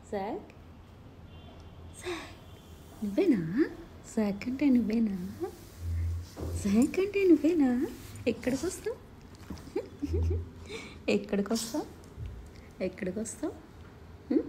Jack Jack నువ్వేనా Jack అంటే నువ్వేనా జాక్ అంటే నువ్వేనా ఎక్కడికి వస్తావు ఎక్కడికి వస్తావు ఎక్కడికి వస్తావు హ్మ్?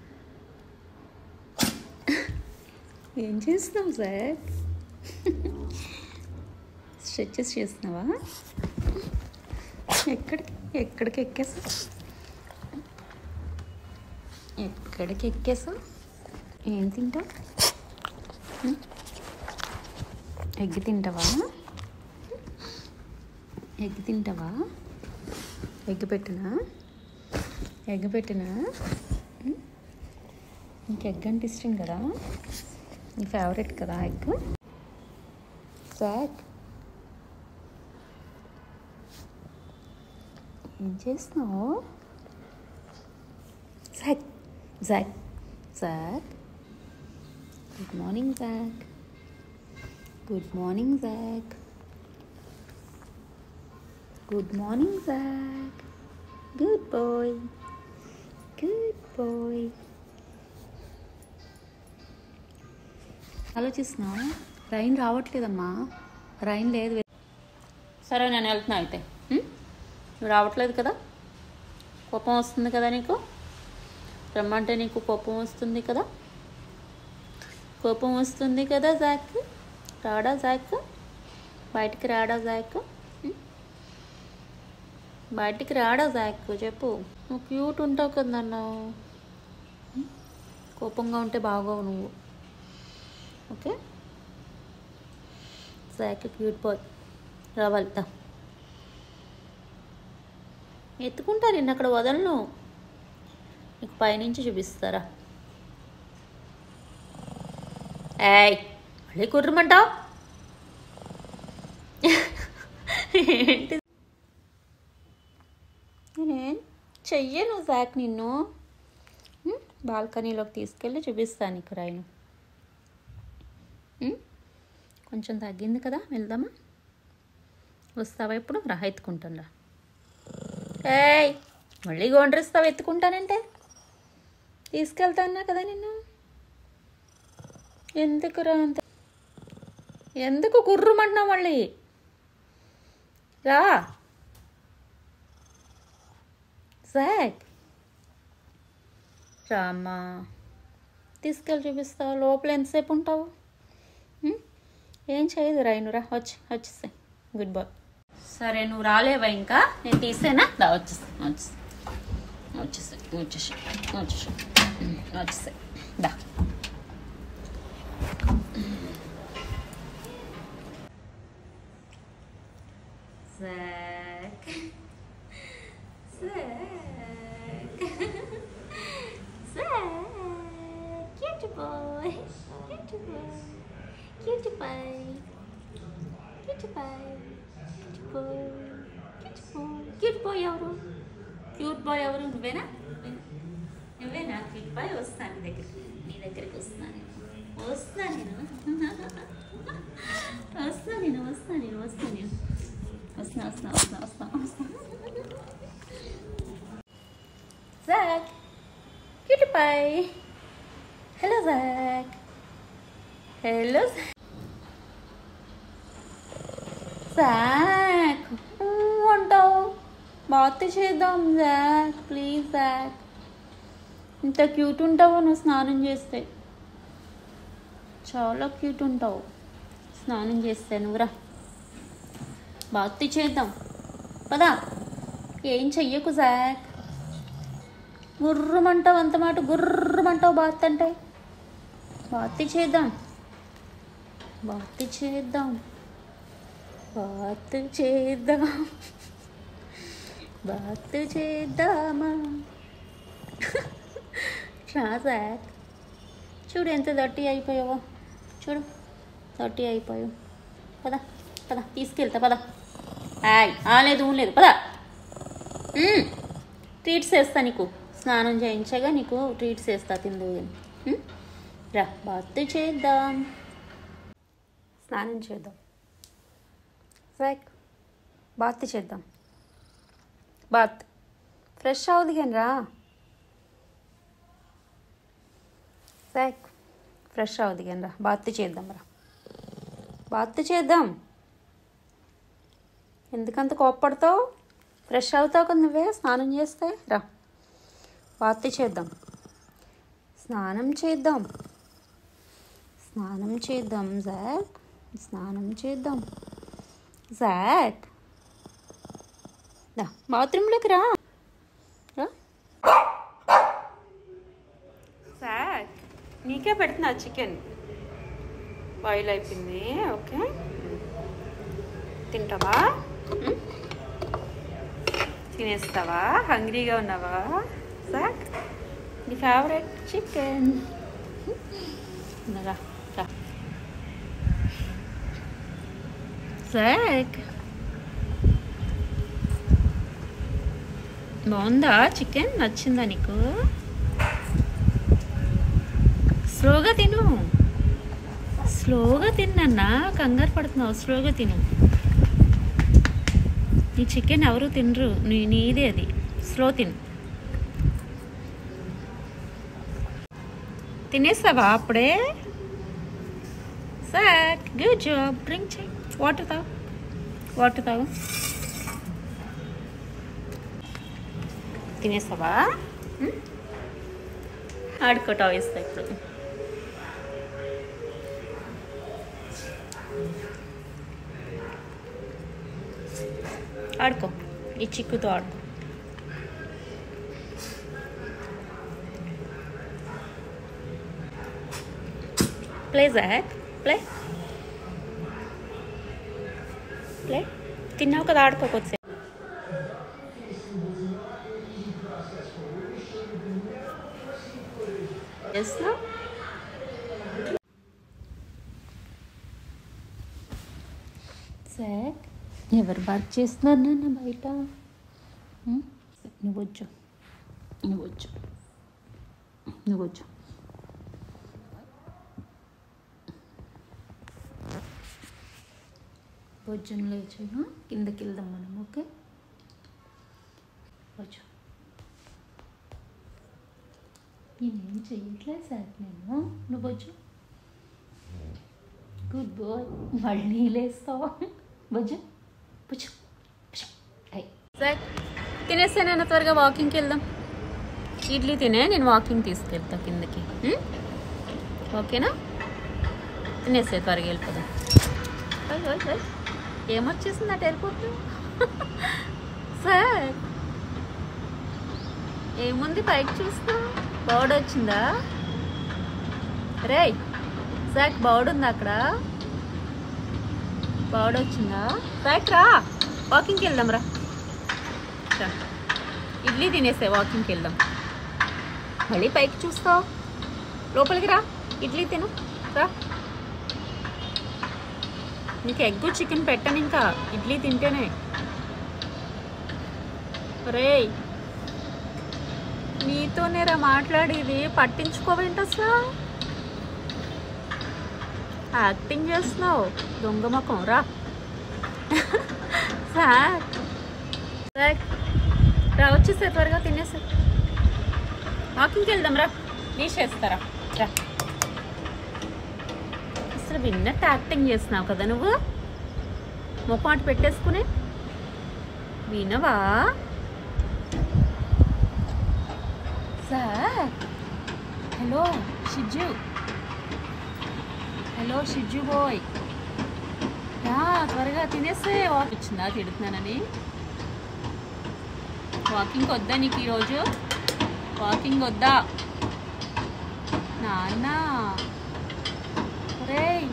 ఏం చేస్తున్నావు జాక్ స్ట్రెచెస్ చేస్తున్నావా ఎక్కడికి ఎక్కడికి ఎక్కేసావు ఎక్కడికి ఎక్కేసావు ఏం తింటావు హ్మ్? ఎగ్ తింటావా ఎగ్ తింటావా ఎగ్ పెట్టినా ఎగ్ పెట్టినా హ్మ్? నీకు ఎగ్ అంటే ఇష్టం కదా నీ ఫేవరెట్ కదా ఎగ్ జాక్ ఏం చేస్తున్నావు Zack Zack Zack good morning Zack good morning Zack good morning Zack good boy good boy ఆలోచిస్తున్నావా రైన్ రావట్లేదమ్మా రైన్ లేదు సరే నేను వెళ్తున్నా అయితే ఉం? నువ్వు రావట్లేదు కదా కోపం వస్తుంది కదా నీకు రమ్మంటే నీకు కోపం వస్తుంది కదా కోపం వస్తుంది కదా జాక్ రాడా జాక్ బయటికి రాడా జాక్ ఉం? బయటికి రాడా జాక్ చెప్పు నువ్వు క్యూట్ ఉంటావు కదా అన్నావు కోపంగా ఉంటే బాగోవు నువ్వు ఓకే జాక్ క్యూట్ బాయ్ రావాలితా ఎత్తుకుంటా నిన్ను అక్కడ వదలను నీకు పైనుంచి చూపిస్తారా ఏయ్ మళ్ళీ కుర్రమంటావు ఏంటి నేనేం చెయ్యను జాక్ నిన్ను ఉం? బాల్కనీలోకి తీసుకెళ్ళి చూపిస్తాను నీకు రైను ఉం? కొంచెం తగ్గింది కదా వెళ్దామా వస్తావా ఇప్పుడు రా ఎత్తుకుంటాను రా ఏయ్ మళ్ళీ గోండ్రిస్తావు ఎత్తుకుంటానంటే తీసుకెళ్తానా కదా నిన్ను ఎందుకు రా అంత ఎందుకు కుర్రమంటున్నావు మళ్ళీ రా జాక్ రామ్మా తీసుకెళ్ళి చూపిస్తావు లోపల ఎంతసేపు ఉంటావు ఉం? ఏం చేయదు రైను రా వచ్చి వచ్చేసాయి గుడ్ బాయ్ సరే నువ్వు రాలేవా ఇంకా నేను తీసేనా దా వచ్చేసా వచ్చేసా వచ్చేసా వచ్చేసా వచ్చేసా వచ్చేసా దా Zack. Zack. Zack. Cute boy. Cute boy. Cute boy. Cute boy. Cute boy. Cute boy. Cute boy ఎవరు క్యూట్ బాయ్ ఎవరు నువ్వేనా నువ్వేనా క్యూట్ బాయ్ వస్తాను నీ దగ్గరికి నీ దగ్గరికి వస్తాను వస్తాను నేను వస్తాను నేను వస్తాను నేను వస్తాను నేను వస్తున్నా వస్తున్నా వస్తున్నా వస్తున్నా వస్తున్నా Zack. Cutie pie. Hello, Zack. Hello, Zack. Zack. అంటావు బాత్ చేద్దాం జాక్ ప్లీజ్ జాక్ ఇంత క్యూట్ ఉంటావు నువ్వు స్నానం చేస్తే చాలా క్యూట్ ఉంటావు స్నానం చేస్తే నువ్వురా బాత్ చేద్దాం పదా ఏం చెయ్యకు జాక్ గుర్రమంటావు అంత మాట గుర్రమంటావు బాత్ అంటే బాత్ చేద్దాం బాత్ చేద్దాం బాత్ చేద్దాం బాత్ చేద్దామా రాజాక్ చూడు ఎంత దట్టి అయిపోయావో చూడు దట్టి అయిపోయావు పద పద తీసుకెళ్తా పద ఆయ్ ఆ లేదు ఊ లేదు పద మ్మ్. ట్రీట్స్ వేస్తా నీకు స్నానం చేయించగా నీకు ట్రీట్స్ వేస్తా తిందు మ్మ్? రా బాత్ చేద్దాం స్నానం చేద్దాం సాక్ బాత్ చేద్దాం బాత్ ఫ్రెష్ అవుది కానీ రా సాక్ ఫ్రెష్ అవుది కానీ రా బాత్ చేద్దాం రా బాత్ చేద్దాం ఎందుకంత కోప్పడతావు ఫ్రెష్ అవుతావు కదా నువ్వే స్నానం చేస్తే రా బాత్ చేద్దాం స్నానం చేద్దాం స్నానం చేద్దాం జాక్ స్నానం చేద్దాం జాక్ దా బాత్రూంలోకి రా రా జాక్ నీకే పెడుతున్నా చికెన్ బాయిల్ అయిపోయింది ఓకే తింటావా ఉమ్? తినేస్తావా హంగ్రీగా ఉన్నావా సాక్ నీ ఫేవరెట్ చికెన్ రా రా సాక్ బాగుందా చికెన్ నచ్చిందా నీకు స్లోగా తిను స్లోగా తిన్నన్నా కంగారు పడుతున్నావు స్లోగా తిను నీ చికెన్ ఎవరు తినరు నీ నీదే అది స్లో తిను తినేస్తావా అప్పుడే సార్ గుడ్ జాబ్ డ్రింక్ చేయి వాటర్ తాగు వాటర్ తాగు తినేస్తావా ఉం? ఆడుకోటావు ఇస్తా ఇప్పుడు ఆడుకో ఈ చిక్కుతో ఆడుకో ప్లే జాక్ ప్లే ప్లే తిన్నావు కదా ఆడుకోకొచ్చే చేస్తున్నావు సార్ ఎవరు వర్క్ చేస్తున్నారు నాన్న బయట ఉం? నువ్వు వచ్చు నువ్వు వచ్చు నువ్వు వచ్చు భోజనం లేచు కిందకి వెళ్దాం మనం ఓకే వచ్చు నేనేం చెయ్యట్లేదు సార్ నేను నువ్వు వచ్చు గుడ్ బాయ్ మళ్ళీ లేస్తావా బుజ్జు బుజ్జు బుజ్జు అయ్ సార్ తినేస్తానన్న త్వరగా వాకింగ్కి వెళ్దాం ఇడ్లీ తినే నేను వాకింగ్ తీసుకెళ్తా కిందకి ఉం? ఓకేనా తినేసే త్వరగా వెళ్ళిపోదాం ఓయ్, ఓయ్, ఓయ్. ఏమొచ్చేసింది అటు వెళ్ళిపోతు సార్ ఏముంది పైకి చూస్తా బౌడ్ వచ్చిందా రేయ్ సాక్ బౌడ్ ఉందా అక్కడ బౌడ్ వచ్చిందా సాక్ రా వాకింగ్కి వెళ్దాం రా రా. ఇడ్లీ తినేసే వాకింగ్కి వెళ్దాం మళ్ళీ పైకి చూస్తావు లోపలికి రా ఇడ్లీ తిను రా నీకు ఎగ్ చికెన్ పెట్టను ఇంకా ఇడ్లీ తింటేనే రేయ్ నీతోనేరా మాట్లాడేది పట్టించుకోవేంటి అసలు యాక్టింగ్ చేస్తున్నావు దొంగ ముఖం రా సార్ సార్ రా వచ్చేసే త్వరగా తినేసే వాకింగ్కి వెళ్దాం రా తీసేస్తారా రా అసలు విన్నట్టు యాక్టింగ్ చేస్తున్నావు కదా నువ్వు ముఖం అటు పెట్టేసుకుని వినవా sir hello Shijju hello Shijju boy రా త్వరగా తినేస్తే వాక్ వచ్చిందా తిడుతున్నానని వాకింగ్ వద్దా నీకు ఈరోజు వాకింగ్ వద్దా నాన్న రేయ్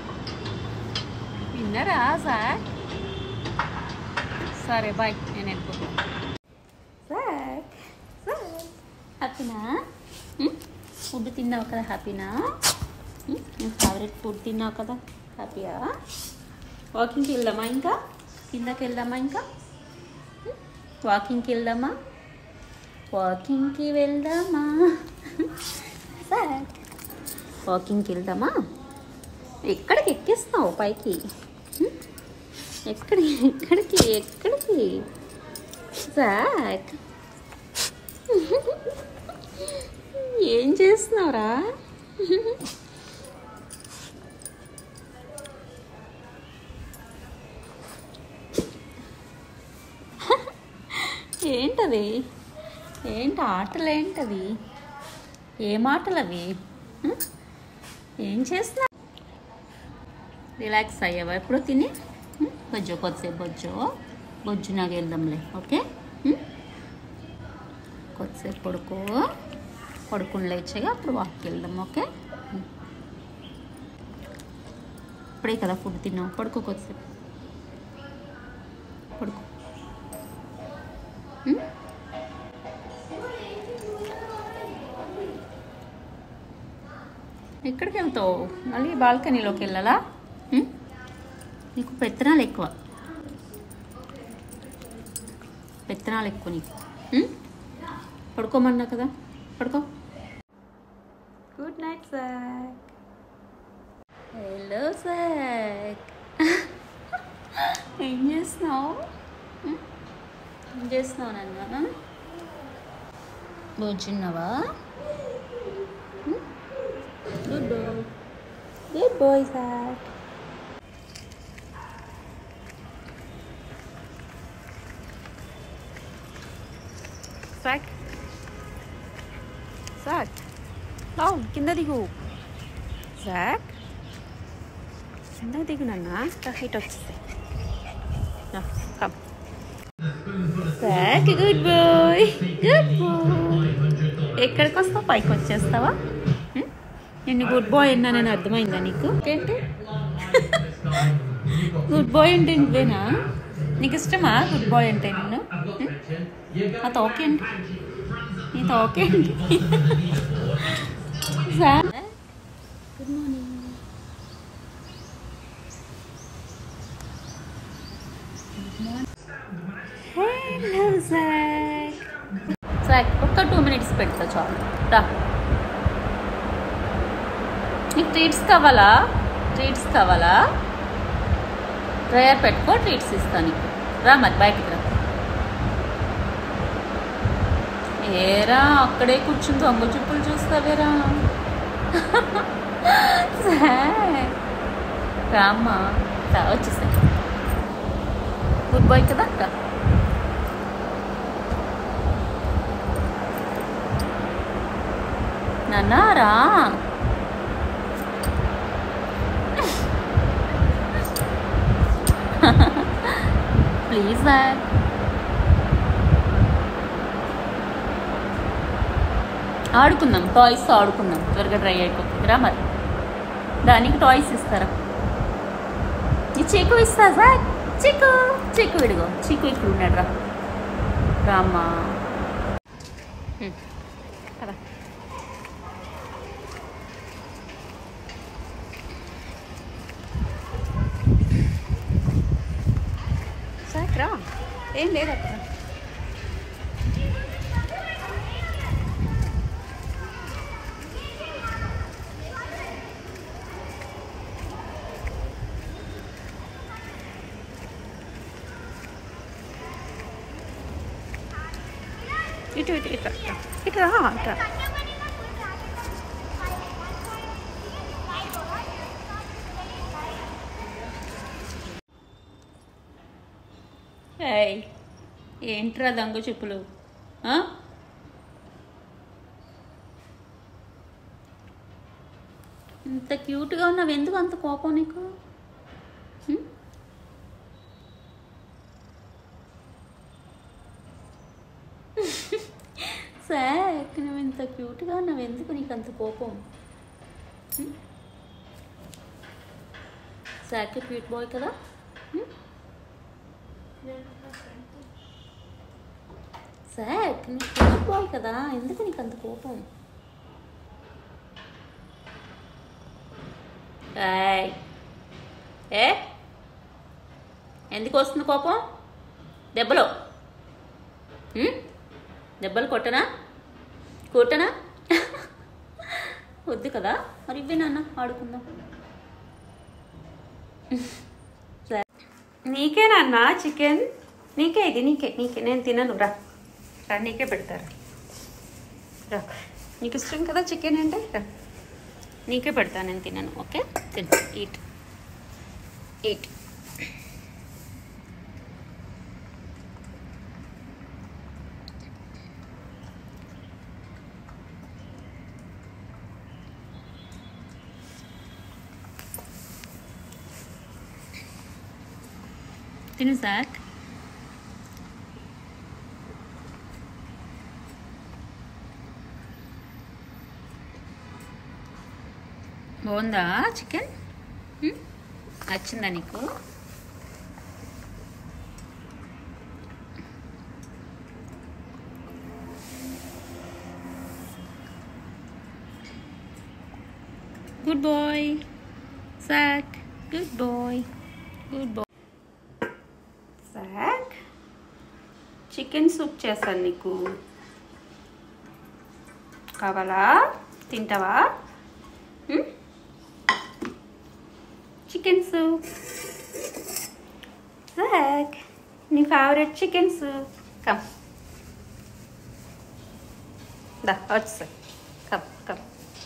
విన్నరా సార్ సరే బాయ్ నేను వెళ్ళిపోతాను సార్ సార్ హ్యాపీనా ఫుడ్ తిన్నావు కదా హ్యాపీనా నీ ఫేవరెట్ ఫుడ్ తిన్నావు కదా హ్యాపీయా వాకింగ్కి వెళ్దామా ఇంకా కిందకి వెళ్దామా ఇంకా వాకింగ్కి వెళ్దామా వాకింగ్కి వెళ్దామా సార్ వాకింగ్కి వెళ్దామా ఎక్కడికి ఎక్కిస్తున్నావు పైకి హ్మ్? ఎక్కడి ఎక్కడికి ఎక్కడికి సాక్ ఏం చేస్తున్నావురా ఏంటది ఏంటి ఆటలు ఏంటవి ఏం ఆటలు అవి ఉం? ఏం చేస్తున్నా రిలాక్స్ అయ్యావా ఎప్పుడు తిని ఉం? బొజ్జో కొద్దిసేపు బొజ్జో బొజ్జు నాకు వెళ్దాంలే ఓకే ఉం? కొద్దిసేపు పడుకో పడుకుని లేచగా అప్పుడు వాక్కి వెళ్దాం ఓకే ఉం. ఇప్పుడే కదా ఫుడ్ తిన్నావు పడుకో కొద్దిసేపు పడుకో ఉం? ఎక్కడికి వెళ్తావు మళ్ళీ బాల్కనీలోకి వెళ్ళాలా ఉం? నీకు పెత్తనాలు ఎక్కువ పెత్తనాలు ఎక్కువ నీకు ఉం? పడుకోమన్నా కదా పడుకో good night Zack hello Zack ఏం చేస్తున్నావు ఉం? ఏం చేస్తున్నావు నన్ను కూర్చున్నావా good boy good boy sir Zack Zack లావు కింద దిగు సాక్ కింద దిగు నాన్న హైట్ వచ్చేస్తాయి come Zack good boy good boy ఎక్కడికి వస్తావు పైకి వచ్చేస్తావా ఉం? నేను గుడ్ బాయ్ అన్నా నేను అర్థమైందా నీకు ఏంటి గుడ్ బాయ్ అంటే నువ్వేనా నీకు ఇష్టమా గుడ్ బాయ్ అంటే నేను ఆ తోకేంటి నీ తోకేంటి sir good morning hello sir sir ఒక్క టూ మినిట్స్ పెడతా చాలు రా నీకు ట్రీట్స్ కావాలా ట్రీట్స్ కావాలా డ్రైయర్ పెట్టుకో ట్రీట్స్ ఇస్తాను నీకు రా మరి బయటికి రా ఏరా అక్కడే కూర్చుని దొంగ చూపులు చూస్తావేరా సార్ రామ్మా రా వచ్చేసా గుడ్ బాయ్ కదా రా నాన్న రా ప్లీజ్ సార్ ఆడుకుందాం టాయ్స్ ఆడుకుందాం త్వరగా డ్రై అయిపోతుంది రా మరి దానికి టాయ్స్ ఇస్తారా ఈ చీకు ఇస్తా సార్ చీకు చీకు విడుగో చీకు ఇక్కడ ఉన్నాడు రా రామ్మా హ్మ్. కదా సార్ రా ఏం లేదు అక్కడ ఇటు ఇటు ఇటు రా. ఇటు రా ఇటు రా. ఏయ్ ఏంట్రా దొంగ చెప్పులు ఆ? ఇంత క్యూట్గా ఉన్నావు ఎందుకు అంత కోపం నీకు హ్మ్? సార్ నువ్వు ఇంత క్యూట్గా ఉన్నావు ఎందుకు నీకు అంత కోపం హ్మ్? సార్కి క్యూట్ బాయ్ కదా హ్మ్? సార్ నీకు క్యూట్ బాయ్ కదా ఎందుకు నీకు అంత కోపం ఏయ్. ఏ ఎందుకు వస్తుంది కోపం దెబ్బలు హ్మ్? దెబ్బలు కొట్టనా కొట్టనా వద్దు కదా మరి ఇవ్వి నాన్న ఆడుకుందాం సరే నీకేనా చికెన్ నీకే ఇది నీకే నీకే నేను తినను రా రా నీకే పెడతారు రా నీకు ఇష్టం కదా చికెన్ అంటే రా నీకే పెడతాను నేను తినను ఓకే తిను ఈట్ ఈట్ తిను సాక్ బాగుందా చికెన్ హ్మ్? నచ్చిందా నీకు good boy Zack good boy good boy Zack chicken soup చేస్తాను నీకు కావాలా తింటావా చికెన్ సూప్ సాక్ నీ ఫేవరెట్ చికెన్ సూప్ కమ్ దా వచ్చా కమ్ కమ్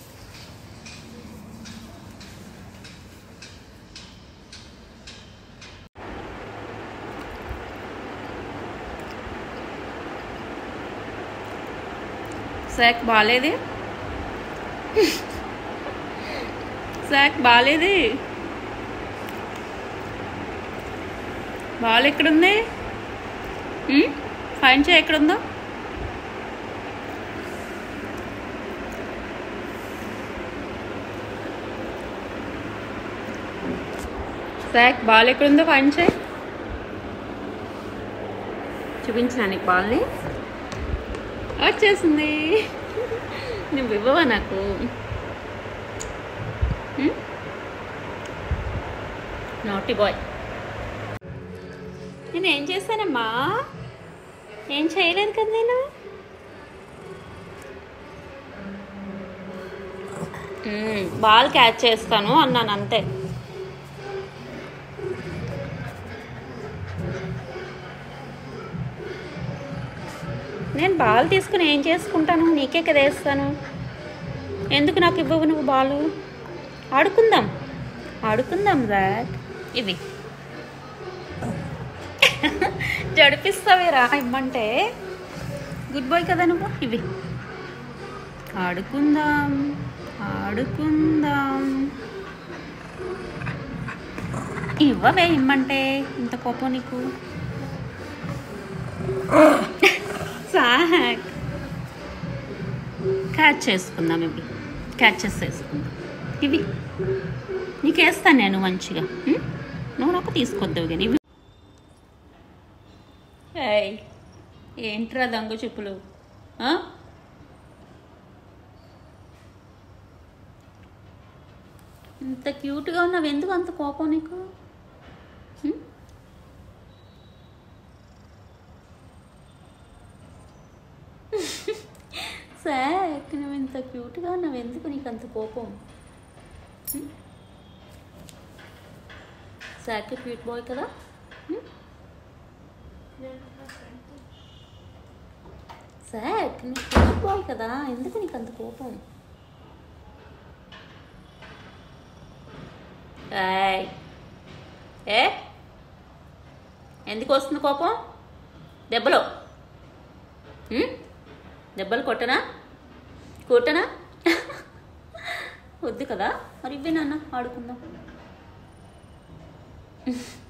సాక్ బాగాలేది సాక్ బాగాలేది బాల్ ఎక్కడుంది ఫైన్ చేయి ఎక్కడుందో సాక్ బాల్ ఎక్కడుందో ఫైన్ చేయి చూపించిన నీకు బాల్ని వచ్చేసింది నువ్వు ఇవ్వవా నాకు నాటి బాయ్ నేను ఏం చేశానమ్మా ఏం చేయలేదు కదా నేను మ్మ్, బాల్ క్యాచ్ చేస్తాను అన్నాను అంతే నేను బాల్ తీసుకుని ఏం చేసుకుంటాను నీకే కదా వేస్తాను ఎందుకు నాకు ఇవ్వవు నువ్వు బాలు ఆడుకుందాం ఆడుకుందాం రాట్ ఇవి జడిపిస్తావేరా ఇమ్మంటే గుడ్ బాయ్ కదా నువ్వు ఇవి ఆడుకుందాం ఆడుకుందాం ఇవ్వవే ఇమ్మంటే ఇంత కోపం నీకు సాక్ క్యాచ్ చేసుకుందాం ఇవి క్యాచెస్ చేసుకుందాం ఇవి నీకు వేస్తాను నేను మంచిగా ఉం? నువ్వు నాకు తీసుకొద్దావు కానీ ఇవి ఏయ్ ఏంట్రా దొంగ చెప్పులు ఆ? ఇంత క్యూట్గా ఉన్నావు ఎందుకు అంత కోపం నీకు ఉం? సాక్ నువ్వు ఇంత క్యూట్గా ఉన్నావు ఎందుకు నీకు అంత కోపం ఉం? సాక్ క్యూట్ బాయ్ కదా ఉం? సాక్ నువ్వు క్యూట్ బాయ్ కదా ఎందుకు నీకు అంత కోపం ఏయ్. ఏ ఎందుకు వస్తుంది కోపం దెబ్బలు ఉం? దెబ్బలు కొట్టనా కొట్టనా వద్దు కదా మరి ఇవ్వే నాన్న ఆడుకుందాం